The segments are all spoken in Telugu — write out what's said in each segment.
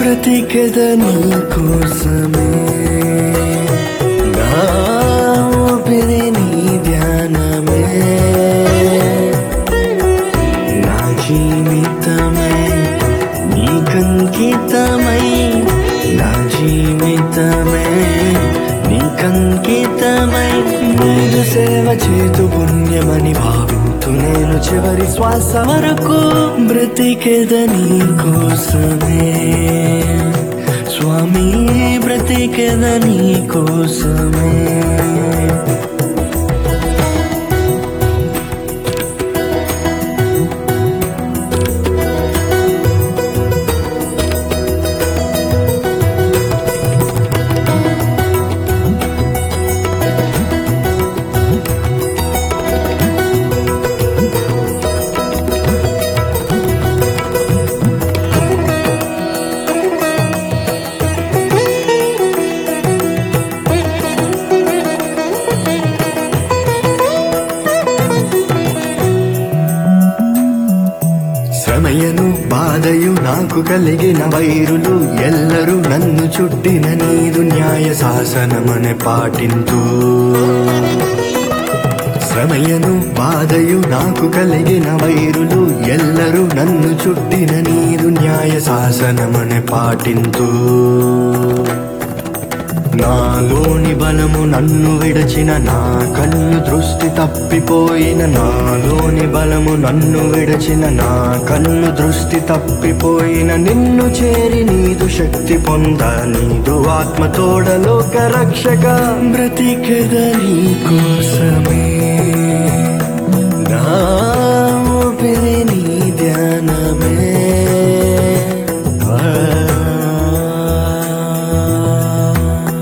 బ్రతికెద నీ కోసమే నా ఊపిరి నీ ధ్యానమే నా జీవితమే నీకంకితమై నా జీవితమే నీకంకితమై నీదు సేవ చేతు పుణ్యమని భావింతు నేను చివరి శ్వాస వరకు బ్రతికెద నీ కోసమే స్వామి బ్రతికెద నీ కోసమే శ్రమయను బాధయు నాకు కలిగిన వైరులు ఎల్లరూ నన్ను చుట్టిన నీదు న్యాయ శాసనమనే పాటింతూ శ్రమయను బాధయు నాకు కలిగిన వైరులు ఎల్లరూ నన్ను చుట్టిన నీదు న్యాయ శాసనమనే పాటింతూ నాలోని బలము నన్ను విడచిన నా కన్ను దృష్టి తప్పిపోయిన నాలోని బలము నన్ను విడచిన నా కన్ను దృష్టి తప్పిపోయిన నిన్ను చేరి నీదు శక్తి పొంద నీదు ఆత్మ తోడలోక రక్షక బ్రతికెద నీ కోసమే నా ఊపిరి నీ ధ్యానమే ఆ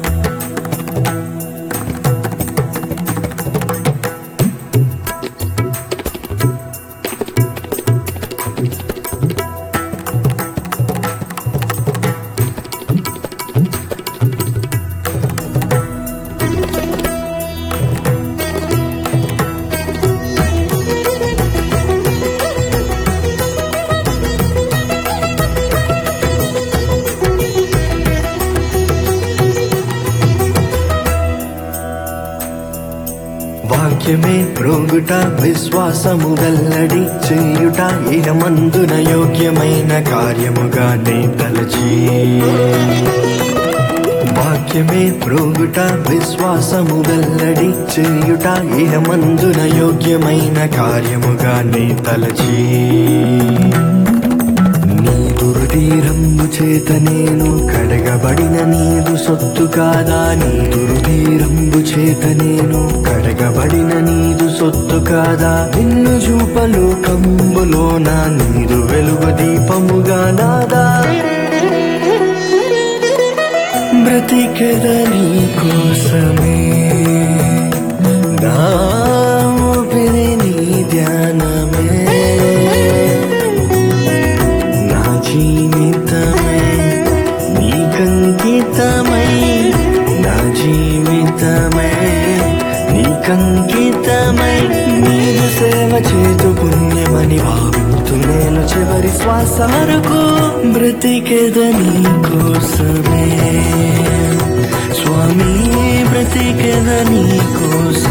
వాక్యమే ప్రోగుట విశ్వాసము వెల్లడి చేయుట ఇహమందున యోగ్యమైన కార్యముగా నే తలచి వాక్యమే ప్రోగుట విశ్వాసము వెల్లడి చేయుట ఇహమందున యోగ్యమైన కార్యముగా నే తలచి నీ దుర్దీరంబు చేత నేను కడగబడిన నీదు సొత్తు కాదా నీ దుర్దీరంబు చేత నేను కడగబడిన నీదు సొత్తు కాదా నిన్ను చూపలు కంబులో నా నీదు వెలుగు దీపముగా నాదా బ్రతికెద నీ కోసమే నా ఊపిరి నీ ధ్యానమే నా జీవితమే నీకంకితమై నా జీవితమే నీకంకితమై నీదు సేవ చేతు పుణ్యమని భావింతు నేను చివరి శ్వాస వరకు బ్రతికెద నీ కోసమే స్వామి బ్రతికెద నీ కోసం